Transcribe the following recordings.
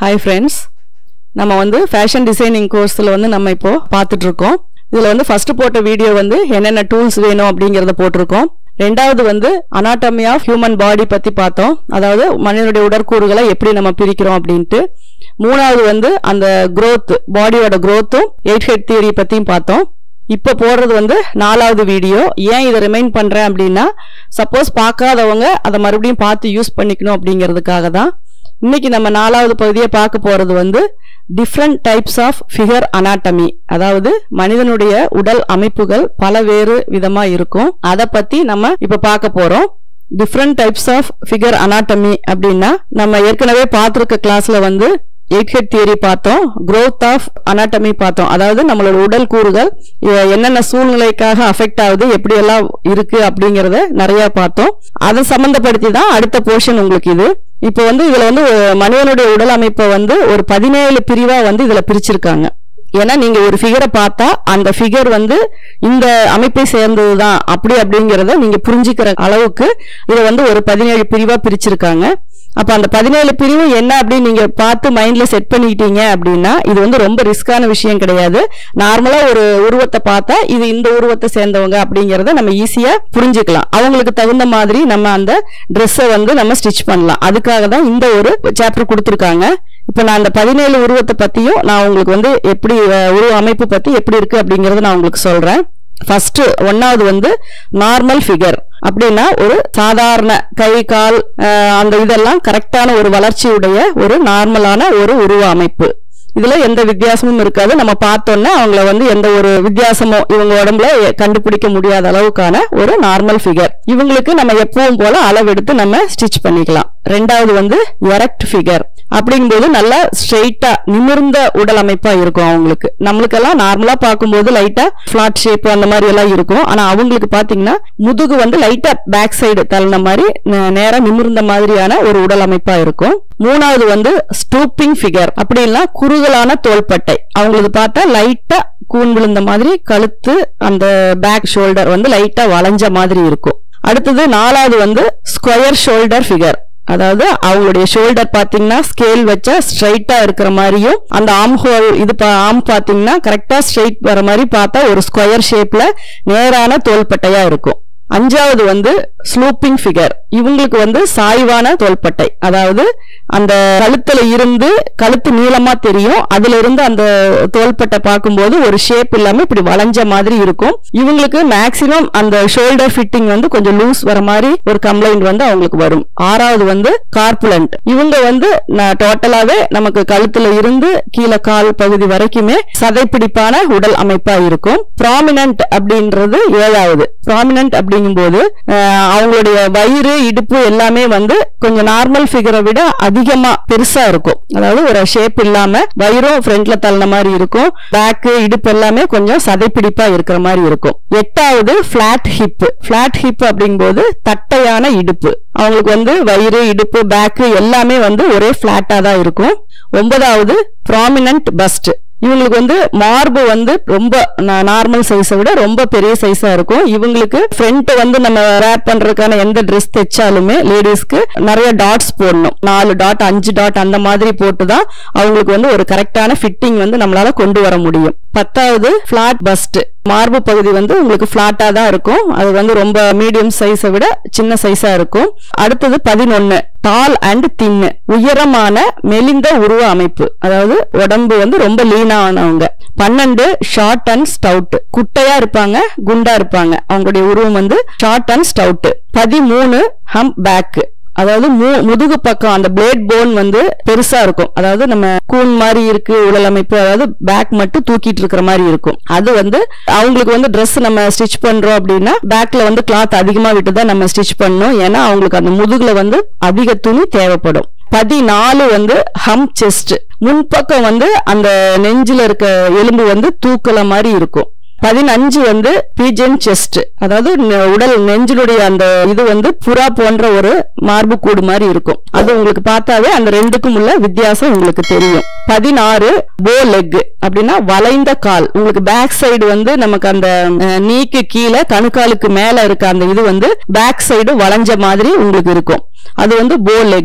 hi friends நம்ம வந்து fashion designing கோர்ஸில் வந்து நம்ம இப்போ பார்த்துட்டு இருக்கோம் இதில் வந்து ஃபர்ஸ்ட் போட்ட வீடியோ வந்து என்னென்ன டூல்ஸ் வேணும் அப்படிங்கிறத போட்டிருக்கோம் ரெண்டாவது வந்து அனாட்டமி ஆஃப் ஹியூமன் பாடி பற்றி பார்த்தோம் அதாவது மனிதனுடைய உடற்கூறுகளை எப்படி நம்ம பிரிக்கிறோம் அப்படின்ட்டு மூணாவது வந்து அந்த growth பாடியோட growthம் எயிட் ஹெட் தியரி பற்றியும் பார்த்தோம் இப்போ போடுறது வந்து நாலாவது வீடியோ ஏன் இதை ரிமைண்ட் பண்ணுறேன் அப்படின்னா சப்போஸ் பார்க்காதவங்க அதை மறுபடியும் பார்த்து யூஸ் பண்ணிக்கணும் அப்படிங்கிறதுக்காக தான் இன்னைக்கு நம்ம நாலாவது பகுதியை பார்க்க போறது வந்து different types of figure anatomy அதாவது மனிதனுடைய உடல் அமைப்புகள் பலவேறு விதமா இருக்கும் அதை பத்தி நம்ம இப்ப பார்க்க போறோம் different types of figure anatomy அப்படின்னா நம்ம ஏற்கனவே பார்த்துருக்க கிளாஸ்ல வந்து எயிட் ஹெட் தியரி பார்த்தோம் growth ஆஃப் அனாட்டமி பார்த்தோம் அதாவது நம்மளோட உடல் கூறுகள் எ- என்னென்ன சூழ்நிலைக்காக அஃபெக்ட் ஆகுது எப்படியெல்லாம் இருக்கு அப்படிங்கறத நிறைய பார்த்தோம் அதை சம்பந்தப்படுத்தி தான் அடுத்த போர்ஷன் உங்களுக்கு இது இப்போ வந்து இதுல வந்து ஒரு மனிதனுடைய உடல் அமைப்பை வந்து ஒரு பதினேழு பிரிவா வந்து இதுல பிரிச்சிருக்காங்க ஏன்னா நீங்க ஒரு ஃபிகரை பார்த்தா அந்த ஃபிகர் வந்து இந்த அமைப்பை சேர்ந்தது தான் அப்படி அப்படிங்கறத நீங்க புரிஞ்சுக்கிற அளவுக்கு இதை வந்து ஒரு பதினேழு பிரிவா பிரிச்சிருக்காங்க அப்ப அந்த பதினேழு பிரிவு என்ன அப்படின்னு நீங்க பார்த்து மைண்ட்ல செட் பண்ணிக்கிட்டீங்க அப்படின்னா இது வந்து ரொம்ப ரிஸ்கான விஷயம் கிடையாது நார்மலா ஒரு உருவத்தை பார்த்தா இது இந்த உருவத்தை சேர்ந்தவங்க அப்படிங்கறத நம்ம ஈஸியா புரிஞ்சுக்கலாம் அவங்களுக்கு தகுந்த மாதிரி நம்ம அந்த ட்ரெஸ்ஸை வந்து நம்ம ஸ்டிச் பண்ணலாம் அதுக்காக தான் இந்த ஒரு சாப்டர் கொடுத்துருக்காங்க இப்போ நான் அந்த பதினேழு உருவத்தை பத்தியும் நான் உங்களுக்கு வந்து எப்படி அஹ், உருவ அமைப்பு பத்தி எப்படி இருக்கு அப்படிங்கறத நான் உங்களுக்கு சொல்றேன் ஃபர்ஸ்ட் ஒன்னாவது வந்து நார்மல் ஃபிகர் அப்படின்னா ஒரு சாதாரண கை கால் அஹ், அந்த இதெல்லாம் கரெக்டான ஒரு வளர்ச்சியுடைய ஒரு நார்மலான ஒரு உருவ அமைப்பு இதுல எந்த வித்தியாசமும் இருக்காது நம்ம பார்த்தோன்னே அவங்கள வந்து எந்த ஒரு வித்தியாசமோ இவங்க உடம்புல எ- கண்டுபிடிக்க முடியாத அளவுக்கான ஒரு நார்மல் ஃபிகர் இவங்களுக்கு நம்ம எப்பவும் போல அளவெடுத்து நம்ம ஸ்டிச் பண்ணிக்கலாம் ரெண்டாவது வந்து எரக்ட் ஃபிகர் அப்படிங்கும்போது நல்லா ஸ்ட்ரெயிட்டா நிமிர்ந்த உடல் அமைப்பா இருக்கும் அவங்களுக்கு நம்மளுக்கெல்லாம் நார்மலா பார்க்கும்போது லைட்டா ஃபிளாட் ஷேப் அந்த மாதிரி எல்லாம் இருக்கும் ஆனா அவங்களுக்கு பாத்தீங்கன்னா முதுகு வந்து லைட்டா பேக் சைடு தள்ளின மாதிரி நே- நேரா நிமிர்ந்த மாதிரியான ஒரு உடல் அமைப்பா இருக்கும் மூணாவது வந்து ஸ்டூப்பிங் ஃபிகர் அப்படின்னா குறுகலான தோள்பட்டை அவங்களுக்கு பார்த்தா லைட்டா கூன் விழுந்த மாதிரி கழுத்து அந்த பேக் ஷோல்டர் வந்து லைட்டா வளைஞ்ச மாதிரி இருக்கும் அடுத்தது நாலாவது வந்து ஸ்கொயர் ஷோல்டர் ஃபிகர் அதாவது அவங்களுடைய ஷோல்டர் பாத்தீங்கன்னா ஸ்கேல் வச்சா ஸ்ட்ரைட்டா இருக்கிற மாதிரியும் அந்த ஆம் ஹோல் இது ஆம் பாத்தீங்கன்னா கரெக்டா ஸ்ட்ரைட் வர மாதிரி பார்த்தா ஒரு ஸ்கொயர் ஷேப்ல நேரான தோள்பட்டையா இருக்கும் அஞ்சாவது வந்து ஸ்லூப்பிங் ஃபிகர் இவங்களுக்கு வந்து சாய்வான தோள்பட்டை அதாவது அந்த கழுத்துல இருந்து கழுத்து நீளமா தெரியும் அதுல இருந்து அந்த தோள்பட்டை பார்க்கும்போது ஒரு ஷேப் இல்லாம இப்படி வளைஞ்ச மாதிரி இருக்கும் இவங்களுக்கு மேக்சிமம் அந்த ஷோல்டர் ஃபிட்டிங் வந்து கொஞ்சம் லூஸ் வர மாதிரி ஒரு கம்ப்ளைண்ட் வந்து அவங்களுக்கு வரும் ஆறாவது வந்து கார்புலண்ட் இவங்க வந்து டோட்டலாவே நமக்கு கழுத்துல இருந்து கீழே கால் பகுதி வரைக்குமே சதைப்பிடிப்பான உடல் அமைப்பா இருக்கும் ப்ராமினன்ட் அப்படின்றது ஏழாவது ப்ராமினன்ட் அப்படிங்கும்போது அஹ், அவங்களுடைய வயிறு இடுப்பு எல்லாமே வந்து கொஞ்சம் நார்மல் ஃபிகரை விட அதிகமா பெருசா இருக்கும் அதாவது ஒரு ஷேப் இல்லாம வயிறும் ஃப்ரண்ட்ல தள்ளின மாதிரி இருக்கும் பேக்கு இடுப்பு எல்லாமே கொஞ்சம் சதைப்பிடிப்பா இருக்கிற மாதிரி இருக்கும் எட்டாவது பிளாட் ஹிப் பிளாட் ஹிப் அப்படிங்கும்போது தட்டையான இடுப்பு அவங்களுக்கு வந்து வயிறு இடுப்பு பேக்கு எல்லாமே வந்து ஒரே பிளாட்டா தான் இருக்கும் ஒன்பதாவது ப்ராமினன்ட் பஸ்ட் இவங்களுக்கு வந்து மார்பு வந்து ரொம்ப நார்மல் சைஸை விட ரொம்ப பெரிய சைஸா இருக்கும் இவங்களுக்கு ஃப்ரண்ட் வந்து நம்ம ரேப் பண்றதுக்கான எந்த ட்ரெஸ் தைச்சாலுமே லேடிஸ்க்கு நிறைய டாட்ஸ் போடணும் நாலு டாட் அஞ்சு டாட் அந்த மாதிரி போட்டு தான் அவங்களுக்கு வந்து ஒரு கரெக்டான ஃபிட்டிங் வந்து நம்மளால கொண்டு வர முடியும் பத்தாவது ஃபிளாட் பஸ்ட் மார்பு பகுதி வந்து உங்களுக்கு ஃபிளாட்டா தான் இருக்கும் அது வந்து ரொம்ப மீடியம் சைஸை விட சின்ன சைஸா இருக்கும் அடுத்தது பதினொன்னு டால் அண்ட் தின்னு உயரமான மெலிந்த உருவ அமைப்பு அதாவது உடம்பு வந்து ரொம்ப லீனானவங்க பன்னெண்டு ஷார்ட் அண்ட் ஸ்டவுட் குட்டையா இருப்பாங்க குண்டா இருப்பாங்க அவங்களுடைய உருவம் வந்து ஷார்ட் அண்ட் ஸ்டவுட் பதிமூணு ஹம் பேக் அதாவது மு- முதுகு பக்கம் அந்த பிளேட் போன் வந்து பெருசா இருக்கும் அதாவது நம்ம கூன் மாதிரி இருக்கு உடல் அமைப்பு அதாவது பேக் மட்டும் தூக்கிட்டு இருக்கிற மாதிரி இருக்கும் அது வந்து அவங்களுக்கு வந்து Dress நம்ம ஸ்டிச் பண்றோம் அப்படின்னா பேக்ல வந்து கிளாத் அதிகமா விட்டு தான் நம்ம ஸ்டிச் பண்ணணும் ஏன்னா அவங்களுக்கு அந்த முதுகுல வந்து அதிக துணி தேவைப்படும் பதினாலு வந்து ஹம் செஸ்ட் முன்பக்கம் வந்து அந்த நெஞ்சில இருக்க எலும்பு வந்து தூக்கல மாதிரி இருக்கும் பதினஞ்சு வந்து பீஜன் செஸ்ட் அதாவது நெ- உடல் நெஞ்சிலுடைய அந்த இது வந்து புறா போன்ற ஒரு மார்பு கூடு மாதிரி இருக்கும் அது உங்களுக்கு பார்த்தாவே அந்த ரெண்டுக்கும் உள்ள வித்தியாசம் உங்களுக்கு தெரியும் பதினாறு போ லெக் அப்படின்னா வளைந்த கால் உங்களுக்கு பேக் சைடு வந்து நமக்கு அந்த அஹ், நீக்கு கீழே கணுக்காலுக்கு மேல இருக்க அந்த இது வந்து பேக் சைடு வளைஞ்ச மாதிரி உங்களுக்கு இருக்கும் அது வந்து போ லெக்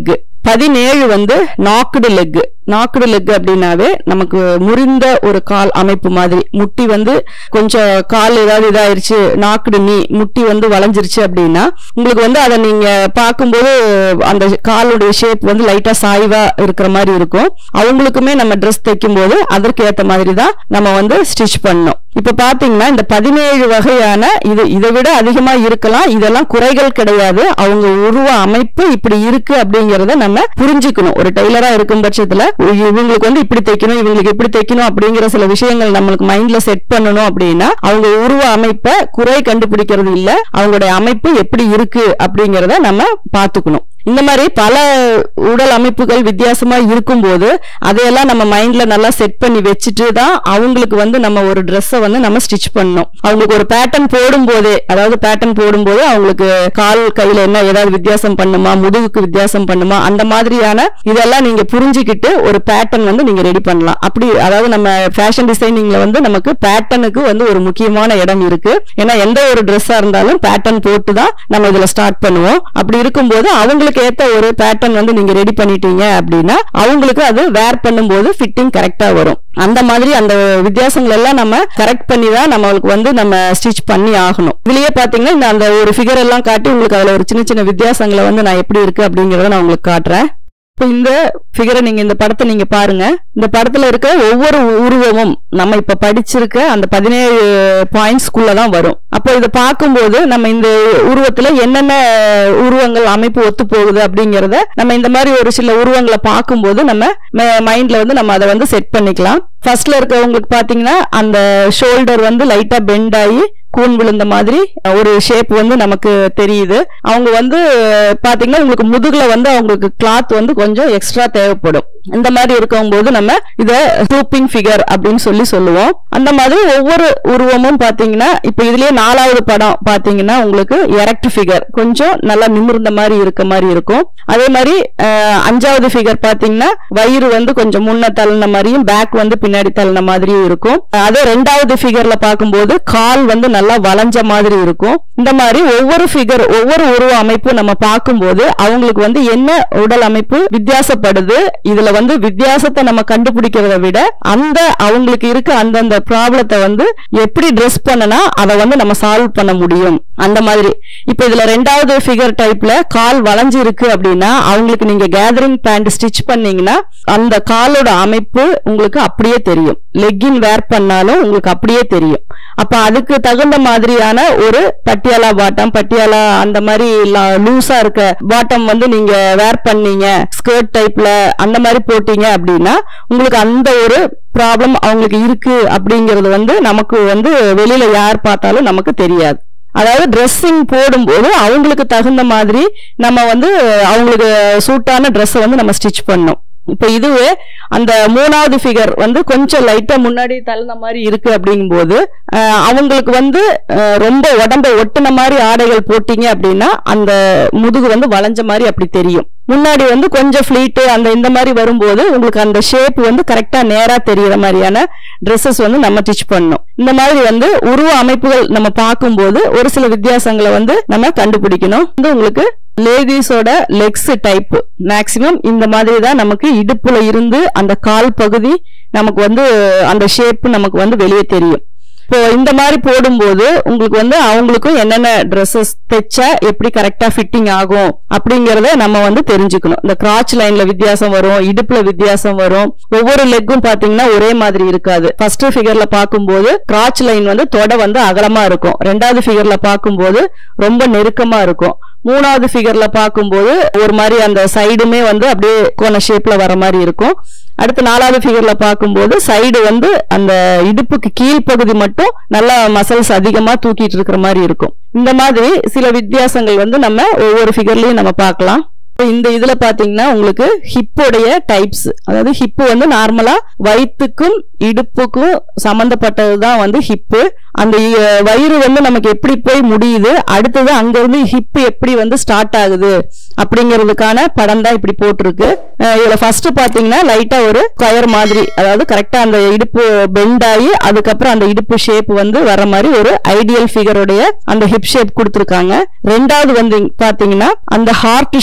பதினேழு வந்து நாக்குடு லெக் நாக்குடு லெக் அப்படின்னாவே நமக்கு முறிந்த ஒரு கால் அமைப்பு மாதிரி முட்டி வந்து கொஞ்சம் கால் ஏதாவது இதாயிருச்சு நாக்குடு நீ முட்டி வந்து வளைஞ்சிருச்சு அப்படின்னா உங்களுக்கு வந்து அதை நீங்க பார்க்கும்போது அந்த காலுடைய ஷேப் வந்து லைட்டா சாய்வா இருக்கிற மாதிரி இருக்கும் அவங்களுக்குமே நம்ம ட்ரெஸ் தைக்கும் போது அதற்கு ஏத்த மாதிரி தான் நம்ம வந்து ஸ்டிச் பண்ணோம் இப்ப பாத்தீங்கன்னா இந்த பதினேழு வகையான இது இதை விட அதிகமா இருக்கலாம் இதெல்லாம் குறைகள் கிடையாது அவங்க உருவ அமைப்பு இப்படி இருக்கு அப்படிங்கறத நம்ம புரிஞ்சுக்கணும் ஒரு டெய்லரா இருக்கும் பட்சத்துல இவங்களுக்கு வந்து இப்படி தைக்கணும் இவங்களுக்கு இப்படி தைக்கணும் அப்படிங்கிற சில விஷயங்கள் நம்மளுக்கு மைண்ட்ல செட் பண்ணணும் அப்படின்னா அவங்க உருவ அமைப்பை குறை கண்டுபிடிக்கிறது இல்ல அவங்களுடைய அமைப்பு எப்படி இருக்கு அப்படிங்கறத நம்ம பாத்துக்கணும் இந்த மாதிரி பல உடல் அமைப்புகள் வித்தியாசமா இருக்கும்போது அதையெல்லாம் நம்ம மைண்ட்ல நல்லா செட் பண்ணி வச்சுட்டு தான் அவங்களுக்கு வந்து நம்ம ஒரு ட்ரெஸ்ஸை வந்து நம்ம ஸ்டிச் பண்ணணும் அவங்களுக்கு ஒரு பேட்டர்ன் போடும் போதே அதாவது பேட்டர்ன் போடும்போது அவங்களுக்கு கால் கையில என்ன ஏதாவது வித்தியாசம் பண்ணுமா முதுகுக்கு வித்தியாசம் பண்ணுமா அந்த மாதிரியான இதெல்லாம் நீங்க புரிஞ்சுக்கிட்டு ஒரு பேட்டர்ன் வந்து நீங்க ரெடி பண்ணலாம் அப்படி அதாவது நம்ம ஃபேஷன் டிசைனிங்ல வந்து நமக்கு பேட்டர்னுக்கு வந்து ஒரு முக்கியமான இடம் இருக்கு ஏன்னா எந்த ஒரு ட்ரெஸ்ஸா இருந்தாலும் பேட்டர்ன் போட்டு தான் நம்ம இதுல ஸ்டார்ட் பண்ணுவோம் அப்படி இருக்கும்போது அவங்களுக்கு ஏத்த ஒரு பேட்டர்ன் வந்து நீங்க ரெடி பண்ணிட்டீங்க அப்படின்னா அவங்களுக்கு அது வேர் பண்ணும்போது ஃபிட்டிங் கரெக்டா வரும் அந்த மாதிரி அந்த வித்தியாசங்கள் எல்லாம் நம்ம கரெக்ட் பண்ணி தான் நம்மளுக்கு வந்து நம்ம ஸ்டிச் பண்ணி ஆகணும் இதுலயே பாத்தீங்கன்னா இந்த அந்த ஒரு ஃபிகர் எல்லாம் காட்டி உங்களுக்கு அதுல ஒரு சின்ன சின்ன வித்தியாசங்களை வந்து நான் எப்படி இருக்கு அப்படிங்கறத நான் உங்களுக்கு காட்டுறேன் இப்போ இந்த ஃபிகரை நீங்க இந்த படத்தை நீங்க பாருங்க இந்த படத்துல இருக்க ஒவ்வொரு உருவமும் நம்ம இப்ப படிச்சிருக்க அந்த பதினேழு பாயிண்ட்ஸ்குள்ள தான் வரும் அப்போ இதை பார்க்கும்போது நம்ம இந்த உருவத்துல என்னென்ன உருவங்கள் அமைப்பு ஒத்து போகுது அப்படிங்கறத நம்ம இந்த மாதிரி ஒரு சில உருவங்களை பார்க்கும்போது நம்ம மைண்ட்ல வந்து நம்ம அதை வந்து செட் பண்ணிக்கலாம் ஃபர்ஸ்ட்ல இருக்கவங்களுக்கு பாத்தீங்கன்னா அந்த ஷோல்டர் வந்து லைட்டா பெண்ட் ஆகி கூன் விழுந்த மாதிரி ஒரு ஷேப் வந்து நமக்கு தெரியுது அவங்க வந்து பாத்தீங்கன்னா உங்களுக்கு முதுகுல வந்து அவங்களுக்கு கிளாத் வந்து கொஞ்சம் எக்ஸ்ட்ரா தேவைப்படும் இந்த மாதிரி இருக்கும் போது நம்ம இத ஸ்டூப்பிங் ஃபிகர் அப்படின்னு சொல்லி சொல்லுவோம் அந்த மாதிரி ஒவ்வொரு உருவமும் பாத்தீங்கன்னா இப்ப இதுலயே நாலாவது படம் பாத்தீங்கன்னா உங்களுக்கு எரக்ட் ஃபிகர் கொஞ்சம் நல்லா நிமிர்ந்த மாதிரி இருக்க மாதிரி இருக்கும் அதே மாதிரி அஹ், அஞ்சாவது ஃபிகர் பாத்தீங்கன்னா வயிறு வந்து கொஞ்சம் முன்ன தள்ளின மாதிரியும் பேக் வந்து பின்னாடி தள்ளின மாதிரியும் இருக்கும் அதே ரெண்டாவது ஃபிகர்ல பார்க்கும்போது கால் வந்து நல்லா வளைஞ்ச மாதிரி இருக்கும் இந்த மாதிரி ஒவ்வொரு ஃபிகர் ஒவ்வொரு உருவ அமைப்பு நம்ம பார்க்கும்போது அவங்களுக்கு வந்து என்ன உடல் அமைப்பு வித்தியாசப்படுது இதுல வந்து வித்தியாசத்தை நம்ம கண்டுபிடிக்கிறத விட அந்த அவங்களுக்கு இருக்க அந்தந்த ப்ராப்ளத்தை வந்து எப்படி ட்ரெஸ் பண்ணனா அதை வந்து நம்ம சால்வ் பண்ண முடியும் அந்த மாதிரி இப்ப இதுல ரெண்டாவது ஃபிகர் டைப்ல கால் வளைஞ்சு இருக்கு அப்படின்னா அவங்களுக்கு நீங்க கேதரிங் பேண்ட் ஸ்டிச் பண்ணீங்கன்னா அந்த காலோட அமைப்பு உங்களுக்கு அப்படியே தெரியும் லெக்கின் வேர் பண்ணாலும் உங்களுக்கு அப்படியே தெரியும் அப்ப அதுக்கு தகுந்த மாதிரியான ஒரு பட்டியாலா பாட்டம் பட்டியாலா அந்த மாதிரி லூசா இருக்க பாட்டம் வந்து நீங்க வேர் பண்ணீங்க ஸ்கர்ட் டைப்ல அந்த மாதிரி போட்டீங்க அப்படின்னா உங்களுக்கு அந்த ஒரு ப்ராப்ளம் அவங்களுக்கு இருக்கு அப்படிங்கறது வந்து நமக்கு வந்து வெளியில யார் பார்த்தாலும் நமக்கு தெரியாது அதாவது ட்ரெஸ்ஸிங் போடும்போது அவங்களுக்கு தகுந்த மாதிரி நம்ம வந்து அவங்களுக்கு சூட்டான ட்ரெஸ்ஸை வந்து நம்ம ஸ்டிச் பண்ணோம் இப்போ இதுவே அந்த மூணாவது ஃபிகர் வந்து கொஞ்சம் லைட்டா முன்னாடி தள்ளின மாதிரி இருக்கு அப்படிங்கும்போது அஹ், அவங்களுக்கு வந்து அஹ், ரொம்ப உடம்ப ஒட்டுன மாதிரி ஆடைகள் போட்டீங்க அப்படின்னா அந்த முதுகு வந்து வளைஞ்ச மாதிரி அப்படி தெரியும் முன்னாடி வந்து கொஞ்சம் ஃபிளீட்டு அந்த இந்த மாதிரி வரும்போது உங்களுக்கு அந்த ஷேப் வந்து கரெக்டா நேரா தெரியற மாதிரியான ட்ரெஸ்ஸஸ் வந்து நம்ம ஸ்டிச் பண்ணணும் இந்த மாதிரி வந்து உருவ அமைப்புகள் நம்ம பார்க்கும்போது ஒரு சில வித்தியாசங்களை வந்து நம்ம கண்டுபிடிக்கணும் வந்து உங்களுக்கு லேடிஸோட லெக்ஸ் டைப் மேக்சிமம் இந்த மாதிரி தான் நமக்கு இடுப்புல இருந்து அந்த கால் பகுதி நமக்கு வந்து அந்த ஷேப் நமக்கு வந்து வெளியே தெரியும் இப்போ இந்த மாதிரி போடும்போது உங்களுக்கு வந்து அவங்களுக்கும் என்னென்ன ட்ரெஸ்ஸஸ் தைச்சா எப்படி கரெக்டா ஃபிட்டிங் ஆகும் அப்படிங்கறத நம்ம வந்து தெரிஞ்சுக்கணும் இந்த கிராச் லைன்ல வித்தியாசம் வரும் இடுப்புல வித்தியாசம் வரும் ஒவ்வொரு லெக்கும் பாத்தீங்கன்னா ஒரே மாதிரி இருக்காது ஃபர்ஸ்ட் ஃபிகர்ல பார்க்கும்போது கிராச் லைன் வந்து தொடை வந்து அகலமா இருக்கும் ரெண்டாவது ஃபிகர்ல பார்க்கும்போது ரொம்ப நெருக்கமா இருக்கும் மூணாவது ஃபிகர்ல பார்க்கும்போது ஒரு மாதிரி அந்த சைடுமே வந்து அப்படியே கோண ஷேப்ல வர மாதிரி இருக்கும் அடுத்து நாலாவது ஃபிகர்ல பார்க்கும்போது சைடு வந்து அந்த இடுப்புக்கு கீழ்ப்பகுதி மட்டும் நல்லா மசில்ஸ் அதிகமா தூக்கிட்டு இருக்கிற மாதிரி இருக்கும் இந்த மாதிரி சில வித்தியாசங்கள் வந்து நம்ம ஒவ்வொரு ஃபிகர்லயும் நம்ம பார்க்கலாம் இப்ப இந்த இதுல பாத்தீங்கன்னா உங்களுக்கு ஹிப்போடைய டைப்ஸ் அதாவது ஹிப்பு வந்து நார்மலா வயிற்றுக்கும் இடுப்புக்கும் சம்பந்தப்பட்டது தான் வந்து ஹிப்பு அந்த இ- வயிறு வந்து நமக்கு எப்படி போய் முடியுது அடுத்தது அங்க இருந்து ஹிப்பு எப்படி வந்து ஸ்டார்ட் ஆகுது அப்படிங்கிறதுக்கான படம் தான் இப்படி போட்டிருக்கு அஹ் இதுல ஃபர்ஸ்ட் பாத்தீங்கன்னா லைட்டா ஒரு ஸ்கொயர் மாதிரி அதாவது கரெக்டா அந்த இடுப்பு பெண்ட் ஆகி அதுக்கப்புறம் அந்த இடுப்பு ஷேப் வந்து வர மாதிரி ஒரு ஐடியல் ஃபிகருடைய அந்த ஹிப் ஷேப் கொடுத்துருக்காங்க ரெண்டாவது வந்து பாத்தீங்கன்னா அந்த ஹார்ட் ஷேப்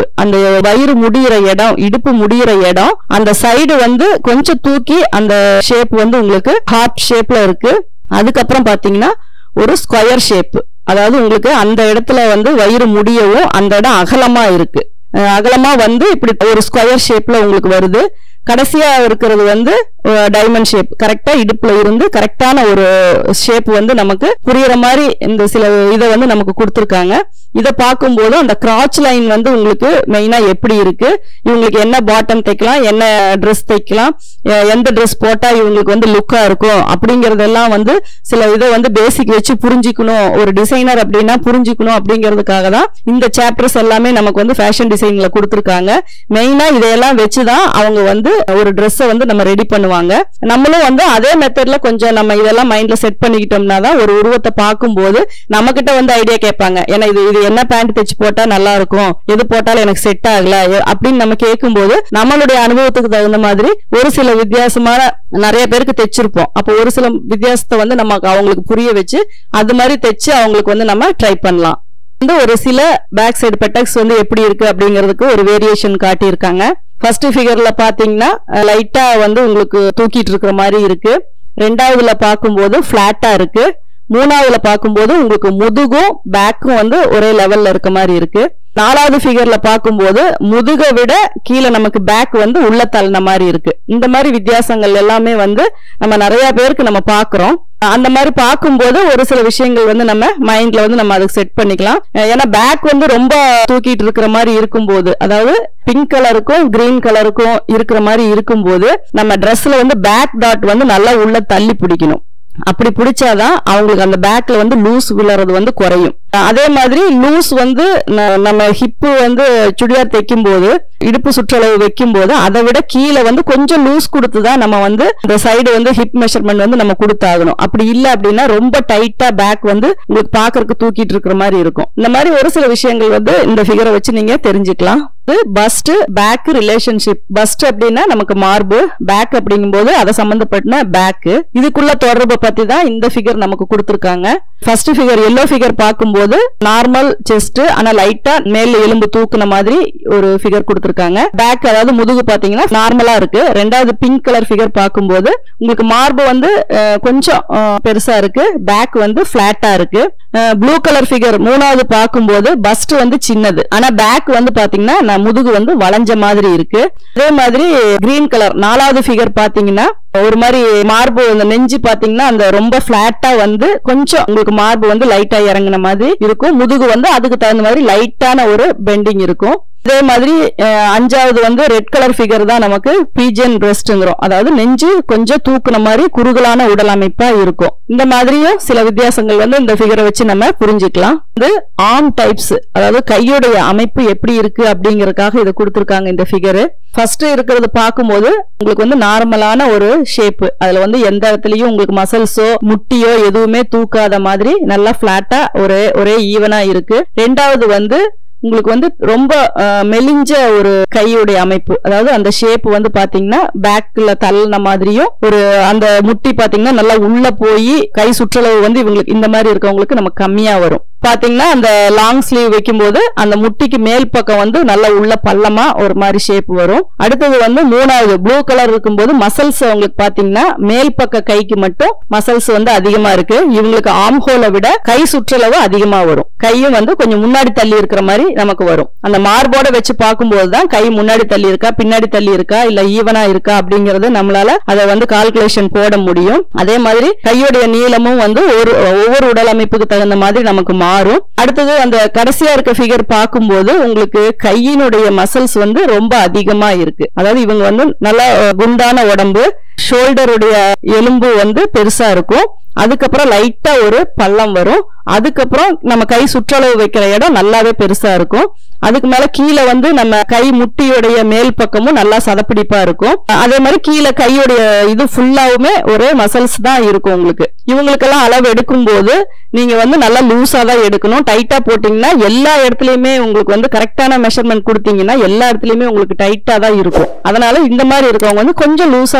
அந்த வயிறு முடியிற இடம் இடுப்பு முடியிற இடம் அந்த சைடு வந்து கொஞ்சம் தூக்கி அந்த ஷேப் வந்து உங்களுக்கு ஹார்ட் ஷேப்ல இருக்கு அதுக்கப்புறம் பாத்தீங்கன்னா ஒரு ஸ்கொயர் ஷேப் அதாவது உங்களுக்கு அந்த இடத்துல வந்து வயிறு முடியவும் அந்த இடம் அகலமா இருக்கு அஹ் அகலமா வந்து இப்படி ஒரு ஸ்கொயர் ஷேப்ல உங்களுக்கு வருது கடைசியா இருக்கிறது வந்து டைமண்ட் ஷேப் கரெக்டா இடுப்புல இருந்து கரெக்டான ஒரு ஷேப் வந்து நமக்கு புரியுற மாதிரி இந்த சில இதை வந்து நமக்கு கொடுத்துருக்காங்க இதை பார்க்கும்போது அந்த கிராச் லைன் வந்து உங்களுக்கு மெயினா எப்படி இருக்கு இவங்களுக்கு என்ன பாட்டம் தைக்கலாம் என்ன ட்ரெஸ் தைக்கலாம் எ- எந்த ட்ரெஸ் போட்டா இவங்களுக்கு வந்து லுக்கா இருக்கும் அப்படிங்கறதெல்லாம் வந்து சில இதை வந்து பேசிக் வச்சு புரிஞ்சுக்கணும் ஒரு டிசைனர் அப்படின்னா புரிஞ்சுக்கணும் அப்படிங்கிறதுக்காக தான் இந்த சாப்டர்ஸ் எல்லாமே நமக்கு வந்து ஃபேஷன் டிசைன்ல கொடுத்துருக்காங்க மெயினா இதையெல்லாம் வச்சுதான் அவங்க வந்து ஒரு ட்ரெஸ்ஸை வந்து நம்ம ரெடி பண்ணுவாங்க நம்மளும் வந்து அதே மெத்தட்ல கொஞ்சம் நம்ம இதெல்லாம் மைண்ட்ல செட் பண்ணிக்கிட்டோம்னா தான் ஒரு உருவத்தை பார்க்கும்போது நம்ம கிட்ட வந்து ஐடியா கேட்பாங்க ஏன்னா இது இது என்ன பேண்ட் தைச்சு போட்டா நல்லா இருக்கும் எது போட்டாலும் எனக்கு செட் ஆகல எ- அப்படின்னு நம்ம கேட்கும்போது நம்மளுடைய அனுபவத்துக்கு தகுந்த மாதிரி ஒரு சில வித்தியாசமான நிறைய பேருக்கு தைச்சிருப்போம் அப்போ ஒரு சில வித்தியாசத்தை வந்து நம்ம அவங்களுக்கு புரிய வச்சு அது மாதிரி தைச்சு அவங்களுக்கு வந்து நம்ம ட்ரை பண்ணலாம் வந்து ஒரு சில பேக் சைடு பெட்டக்ஸ் வந்து எப்படி இருக்கு அப்படிங்கிறதுக்கு ஒரு வேரியேஷன் காட்டியிருக்காங்க ஃபர்ஸ்ட் ஃபிகர்ல பாத்தீங்கன்னா லைட்டா வந்து உங்களுக்கு தூக்கிட்டு இருக்கிற மாதிரி இருக்கு ரெண்டாவதுல பார்க்கும்போது ஃபிளாட்டா இருக்கு மூணாவதுல பார்க்கும்போது உங்களுக்கு முதுகும் பேக்கும் வந்து ஒரே லெவல்ல இருக்க மாதிரி இருக்கு நாலாவது ஃபிகர்ல பார்க்கும்போது முதுகை விட கீழே நமக்கு பேக் வந்து உள்ள தள்ளின மாதிரி இருக்கு இந்த மாதிரி வித்தியாசங்கள் எல்லாமே வந்து நம்ம நிறைய பேருக்கு நம்ம பார்க்கிறோம் அந்த மாதிரி பார்க்கும்போது ஒரு சில விஷயங்கள் வந்து நம்ம மைண்ட்ல வந்து நம்ம அதுக்கு செட் பண்ணிக்கலாம் அஹ் ஏன்னா பேக் வந்து ரொம்ப தூக்கிட்டு இருக்கிற மாதிரி இருக்கும்போது அதாவது பிங்க் கலருக்கும் கிரீன் கலருக்கும் இருக்கிற மாதிரி இருக்கும்போது நம்ம Dressல வந்து பேக் டாட் வந்து நல்லா உள்ள தள்ளி பிடிக்கணும் அப்படி பிடிச்சாதான் அவங்களுக்கு அந்த பேக்ல வந்து லூஸ் விழுறது வந்து குறையும் அதே மாதிரி லூஸ் வந்து ந- நம்ம ஹிப்பு வந்து சுடிதார் தைக்கும் போது இடுப்பு சுற்றளவு வைக்கும் போது அதை விட கீழே வந்து கொஞ்சம் லூஸ் கொடுத்து தான் நம்ம வந்து இந்த சைடு வந்து ஹிப் மெஷர்மெண்ட் வந்து நம்ம கொடுத்தாகணும் அப்படி இல்ல அப்படின்னா ரொம்ப டைட்டா பேக் வந்து உங்களுக்கு பாக்குறதுக்கு தூக்கிட்டு இருக்கிற மாதிரி இருக்கும் இந்த மாதிரி ஒரு சில விஷயங்கள் வந்து இந்த ஃபிகரை வச்சு நீங்க தெரிஞ்சுக்கலாம் பஸ்ட் பேக் ரிலேஷன்ஷிப் பஸ்ட் அப்படின்னா நமக்கு மார்பு பேக் அப்படிங்கும்போது அதை சம்பந்தப்பட்ட பேக் இதுக்குள்ள தொடர்பு பத்தி தான் இந்த ஃபிகர் நமக்கு கொடுத்திருக்காங்க ஃபர்ஸ்ட் ஃபிகர் எல்லோ ஃபிகர் பார்க்கும்போது நார்மல் செஸ்ட் ஆனா லைட்டா மேல் எலும்பு தூக்குன மாதிரி ஒரு ஃபிகர் கொடுத்திருக்காங்க பேக் அதாவது முதுகு பாத்தீங்கன்னா நார்மலா இருக்கு ரெண்டாவது பிங்க் கலர் ஃபிகர் பார்க்கும்போது உங்களுக்கு மார்பு வந்து அஹ், கொஞ்சம் அஹ், பெருசா இருக்கு பேக் வந்து பிளாட்டா இருக்கு ப்ளூ கலர் ஃபிகர் மூணாவது பார்க்கும்போது பஸ்ட் வந்து சின்னது ஆனா பேக் வந்து பாத்தீங்கன்னா நான் முதுகு வந்து வளைஞ்ச மாதிரி இருக்கு அதே மாதிரி கிரீன் கலர் நாலாவது ஃபிகர் பாத்தீங்கன்னா ஒரு மாதிரி மார்பு அந்த நெஞ்சு பாத்தீங்கன்னா அந்த ரொம்ப பிளாட்டா வந்து கொஞ்சம் உங்களுக்கு மார்பு வந்து லைட்டா இறங்குன மாதிரி இருக்கும் முதுகு வந்து அதுக்கு தகுந்த மாதிரி லைட்டான ஒரு பெண்டிங் இருக்கும் அதே மாதிரி அஹ், அஞ்சாவது வந்து ரெட் கலர் ஃபிகர் தான் நமக்கு பீஜன் பிரஸ்ட்ங்கிறோம் அதாவது நெஞ்சு கொஞ்சம் தூக்குன மாதிரி குறுகலான உடல் அமைப்பா இருக்கும் இந்த மாதிரியும் சில வித்தியாசங்கள் வந்து இந்த ஃபிகரை வச்சு நம்ம புரிஞ்சுக்கலாம் இது ஆர்ம் டைப்ஸ் அதாவது கையுடைய அமைப்பு எப்படி இருக்கு அப்படிங்கறதுக்காக இதை கொடுத்திருக்காங்க இந்த ஃபிகர் ஃபர்ஸ்ட் இருக்கிறது பார்க்கும்போது உங்களுக்கு வந்து நார்மலான ஒரு ஷேப் அதுல வந்து எந்த இடத்துலயும் உங்களுக்கு மசில்ஸோ முட்டியோ எதுவுமே தூக்காத மாதிரி நல்லா பிளாட்டா ஒரே ஒரே ஈவனா இருக்கு ரெண்டாவது வந்து உங்களுக்கு வந்து ரொம்ப அஹ், மெலிஞ்ச ஒரு கையுடைய அமைப்பு அதாவது அந்த ஷேப் வந்து பாத்தீங்கன்னா பேக்ல தள்ளின மாதிரியும் ஒரு அந்த முட்டி பாத்தீங்கன்னா நல்லா உள்ள போய் கை சுற்றளவு வந்து இவங்களுக்கு இந்த மாதிரி இருக்கவங்களுக்கு நமக்கு கம்மியா வரும் பாத்தீங்கன்னா அந்த லாங் ஸ்லீவ் வைக்கும்போது அந்த முட்டிக்கு மேல் பக்கம் வந்து நல்லா உள்ள பள்ளமா ஒரு மாதிரி ஷேப் வரும் அடுத்தது வந்து மூணாவது ப்ளூ கலர் இருக்கும்போது மசில்ஸ் உங்களுக்கு பாத்தீங்கன்னா மேல் பக்க கைக்கு மட்டும் மசில்ஸ் வந்து அதிகமா இருக்கு இவங்களுக்கு ஆம் ஹோலை விட கை சுற்றளவு அதிகமா வரும் கையும் வந்து கொஞ்சம் முன்னாடி தள்ளி இருக்கிற மாதிரி நமக்கு வரும் அந்த மார்போட வச்சு பார்க்கும்போது தான் கை முன்னாடி தள்ளி இருக்கா பின்னாடி தள்ளி இருக்கா இல்ல ஈவனா இருக்கா அப்படிங்கறது நம்மளால அதை வந்து கால்குலேஷன் போட முடியும் அதே மாதிரி கையுடைய நீளமும் வந்து ஒரு ஒவ்வொரு உடல் அமைப்புக்கு தகுந்த மாதிரி நமக்கு மாறும் அடுத்தது அந்த கடைசியா இருக்க ஃபிகர் பார்க்கும்போது உங்களுக்கு கையினுடைய மசில்ஸ் வந்து ரொம்ப அதிகமா இருக்கு அதாவது இவங்க வந்து நல்ல அஹ், குண்டான உடம்பு ஷோல்டருடைய எலும்பு வந்து பெருசா இருக்கும் அதுக்கப்புறம் லைட்டா ஒரு பள்ளம் வரும் அதுக்கப்புறம் நம்ம கை சுற்றளவு வைக்கிற இடம் நல்லாவே பெருசா இருக்கும் அதுக்கு மேல கீழே வந்து நம்ம கை முட்டியுடைய மேல் பக்கமும் நல்லா சதப்பிடிப்பா இருக்கும் அதே மாதிரி கீழே கையுடைய இது ஃபுல்லாவுமே ஒரே மசில்ஸ் தான் இருக்கும் உங்களுக்கு இவங்களுக்கெல்லாம் அளவு எடுக்கும் போது நீங்க வந்து நல்லா லூஸா தான் எடுக்கணும் டைட்டா போட்டீங்கன்னா எல்லா இடத்துலயுமே உங்களுக்கு வந்து கரெக்டான மெஷர்மெண்ட் கொடுத்தீங்கன்னா எல்லா இடத்துலயுமே உங்களுக்கு டைட்டா தான் இருக்கும் அதனால இந்த மாதிரி இருக்கவங்க வந்து கொஞ்சம் லூஸா போட்டீங்கன்னா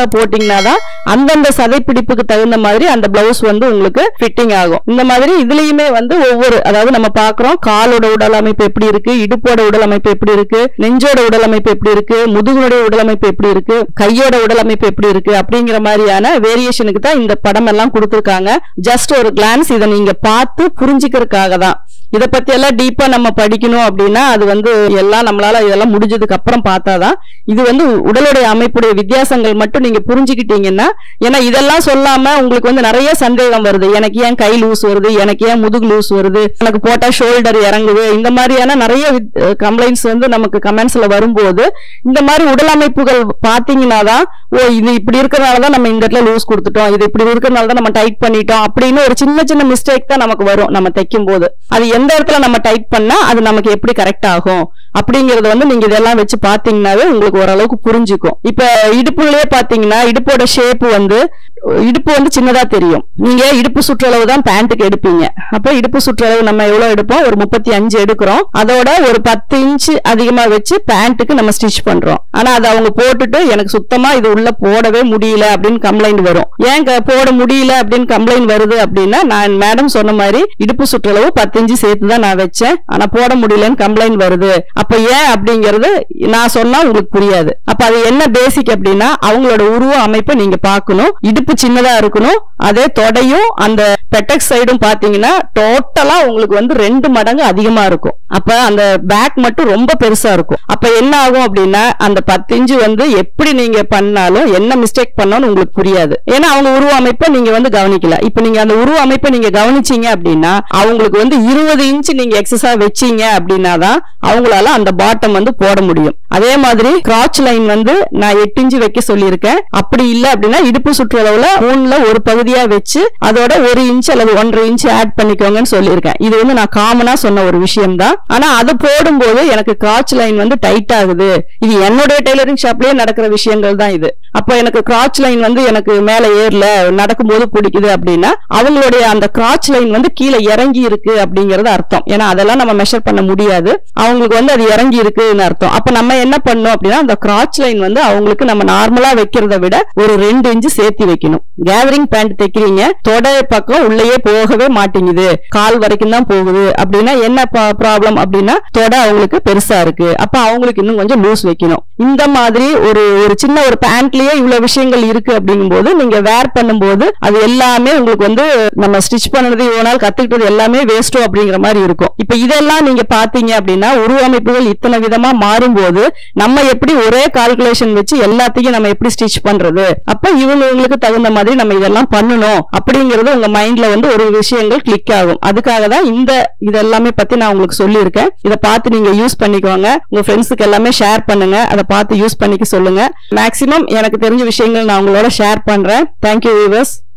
போட்டீங்கன்னா தான் அந்தந்த சதைப்பிடிப்புக்கு தகுந்த மாதிரி அந்த பிளவுஸ் வந்து உங்களுக்கு ஃபிட்டிங் ஆகும் இந்த மாதிரி இதுலயுமே வந்து ஒவ்வொரு அதாவது நம்ம பாக்குறோம் காலோட உடல் அமைப்பு எப்படி இருக்கு இடுப்போட உடல் அமைப்பு எப்படி இருக்கு நெஞ்சோட உடல் அமைப்பு எப்படி இருக்கு முதுகுனுடைய உடல் அமைப்பு எப்படி இருக்கு கையோட உடல் அமைப்பு எப்படி இருக்கு அப்படிங்கிற மாதிரியான வேரியேஷனுக்கு தான் இந்த படம் எல்லாம் கொடுத்துருக்காங்க ஜஸ்ட் ஒரு கிளான்ஸ் இதை நீங்க பார்த்து புரிஞ்சுக்கிறதுக்காக தான் இத பத்தி எல்லாம் டீப்பா நம்ம படிக்கணும் அப்படின்னா அது வந்து எல்லாம் நம்மளால இதெல்லாம் முடிஞ்சதுக்கு அப்புறம் பார்த்தாதான் இது வந்து உடலுடைய அமைப்புடைய வித்தியாசங்கள் மட்டும் நீங்க புரிஞ்சுக்கிட்டீங்கன்னா ஏன்னா இதெல்லாம் சொல்லாம உங்களுக்கு வந்து நிறைய சந்தேகம் வருது எனக்கு ஏன் கை லூஸ் வருது எனக்கு ஏன் முதுகு லூஸ் வருது எனக்கு போட்டா ஷோல்டர் இறங்குது இந்த மாதிரியான நிறைய கம்ப்ளைண்ட்ஸ் வந்து நமக்கு கமெண்ட்ஸ்ல வரும்போது இந்த மாதிரி உடல் அமைப்புகள் பாத்தீங்கன்னா தான் ஓ இது இப்படி இருக்கிறனால தான் நம்ம இந்த இடத்துல லூஸ் கொடுத்துட்டோம் இது இப்படி இருக்கிறனால தான் நம்ம டைட் பண்ணிட்டோம் அப்படின்னு ஒரு சின்ன சின்ன மிஸ்டேக் தான் நமக்கு வரும் நம்ம தைக்கும் போது அது எந்த இடத்துல நம்ம டைட் பண்ணா அது நமக்கு எப்படி கரெக்ட் ஆகும் அப்படிங்கறது வந்து நீங்க இதெல்லாம் வச்சு பாத்தீங்கன்னாவே உங்களுக்கு ஓரளவுக்கு புரிஞ்சுக்கும் இப்ப இடுப்புலயே பாத்தீங்கன்னா இடுப்போட ஷேப் வந்து இடுப்பு வந்து சின்னதா தெரியும் நீங்க இடுப்பு சுற்றளவு தான் பேண்ட்டுக்கு எடுப்பீங்க அப்ப இடுப்பு சுற்றளவு நம்ம எவ்வளவு எடுப்போம் ஒரு முப்பத்தி அஞ்சு எடுக்கிறோம் அதோட ஒரு பத்து இன்ச் அதிகமா வச்சு பேண்ட்டுக்கு நம்ம ஸ்டிச் பண்றோம் ஆனா அதை அவங்க போட்டுட்டு எனக்கு சுத்தமா இது உள்ள போடவே முடியல அப்படின்னு கம்ப்ளைண்ட் வரும் ஏன் க- போட முடியல அப்படின்னு கம்ப்ளைண்ட் வருது அப்படின்னா நான் மேடம் சொன்ன மாதிரி இடுப்பு சுற்றளவு பத்து இன்ச்சு சேர்த்து தான் நான் வச்சேன் ஆனா போட முடியலன்னு கம்ப்ளைண்ட் வருது அப்ப ஏன் அப்படிங்கறது நான் சொன்னா உங்களுக்கு புரியாது அப்ப அது என்ன பேசிக் அப்படின்னா அவங்களோட உருவ அமைப்பை நீங்க பார்க்கணும் இடுப்பு சின்னதா இருக்கணும் அதே தொடையும் அந்த பெட்டக்ஸ் சைடும் பாத்தீங்கன்னா டோட்டலா உங்களுக்கு வந்து ரெண்டு மடங்கு அதிகமா இருக்கும் அப்ப அந்த பேக் மட்டும் ரொம்ப பெருசா இருக்கும் அப்ப என்ன ஆகும் அப்படின்னா அந்த பத்து இன்ச்சு வந்து எப்படி நீங்க பண்ணாலும் என்ன மிஸ்டேக் பண்ணாலும் உங்களுக்கு புரியாது ஏன்னா அவங்க உருவ அமைப்பை நீங்க வந்து கவனிக்கல இப்ப நீங்க அந்த உருவ அமைப்பை நீங்க கவனிச்சீங்க அப்படின்னா அவங்களுக்கு வந்து இருபது இன்ச் நீங்க எக்ஸஸா வச்சீங்க அப்படின்னா தான் அவங்களால அந்த பாட்டம் வந்து போட முடியும் அதே மாதிரி கிராச் லைன் வந்து நான் எட்டு இன்ச்சு வைக்க சொல்லியிருக்கேன் அப்படி இல்ல அப்படின்னா இடுப்பு சுற்றளவுல மூணுல ஒரு பகுதியா வச்சு அதோட ஒரு இன்ச் அல்லது ஒன்றரை இன்ச் ஆட் பண்ணிக்கோங்கன்னு சொல்லியிருக்கேன் இது வந்து நான் காமனா சொன்ன ஒரு விஷயம் தான் ஆனா அது போடும்போது எனக்கு கிராச் லைன் வந்து டைட் ஆகுது இது என்னுடைய டெய்லரிங் ஷாப்லயே நடக்கிற விஷயங்கள் தான் இது அப்ப எனக்கு கிராச் லைன் வந்து எனக்கு மேல ஏறல நடக்கும்போது பிடிக்குது அப்படின்னா அவங்களுடைய அந்த கிராச் லைன் வந்து கீழே இறங்கி இருக்கு அப்படிங்கறது அர்த்தம் ஏன்னா அதெல்லாம் நம்ம மெஷர் பண்ண முடியாது அவங்களுக்கு வந்து அது இறங்கி இருக்குன்னு அர்த்தம் அப்ப நம்ம என்ன பண்ணோம் அப்படின்னா அந்த கிராச் லைன் வந்து அவங்களுக்கு நம்ம நார்மலா வைக்கிறத விட ஒரு ரெண்டு இன்ச்சு சேர்த்து வைக்கணும் கேதரிங் பேண்ட் தைக்கிறீங்க தொடை பக்கம் உள்ளேயே போகவே மாட்டேங்குது கால் வரைக்கும் தான் போகுது அப்படின்னா என்ன ப்ராப்ளம் அப்படின்னா தொடை அவங்களுக்கு பெருசா இருக்கு அப்ப அவங்களுக்கு இன்னும் கொஞ்சம் லூஸ் வைக்கணும் இந்த மாதிரி ஒரு ஒரு சின்ன ஒரு பேண்ட்லயே இவ்வளவு விஷயங்கள் இருக்கு அப்படிங்கும்போது நீங்க வேர் பண்ணும்போது அது எல்லாமே உங்களுக்கு வந்து நம்ம ஸ்டிச் பண்ணது இவ்வளவு நாள் கத்துக்கிட்டது எல்லாமே வேஸ்டோ அப்படிங்கிற மாதிரி இருக்கும் இப்ப இதெல்லாம் நீங்க பாத்தீங்க அப்படின்னா உருவமைப்புகள் இத்தனை விதமா மாறும்போது நம்ம எப்படி ஒரே கால்குலேஷன் வச்சு எல்லாத்தையும் நம்ம எப்படி ஸ்டிச் பண்றது அப்ப இவங்களுக்கு தகுந்த மாதிரி நம்ம இதெல்லாம் பண்ணணும் அப்படிங்கறது உங்க மைண்ட்ல வந்து ஒரு விஷயங்கள் கிளிக் ஆகும் அதுக்காக தான் இந்த இதெல்லாமே பத்தி நான் உங்களுக்கு சொல்லியிருக்கேன் இதை பார்த்து நீங்க யூஸ் பண்ணிக்கோங்க உங்க ஃப்ரெண்ட்ஸுக்கு எல்லாமே ஷேர் பண்ணுங்க அதை பார்த்து யூஸ் பண்ணிக்க சொல்லுங்க மேக்சிமம் எனக்கு தெரிஞ்ச விஷயங்கள் நான் உங்களோட ஷேர் பண்றேன் தேங்க்யூ வியூவர்ஸ்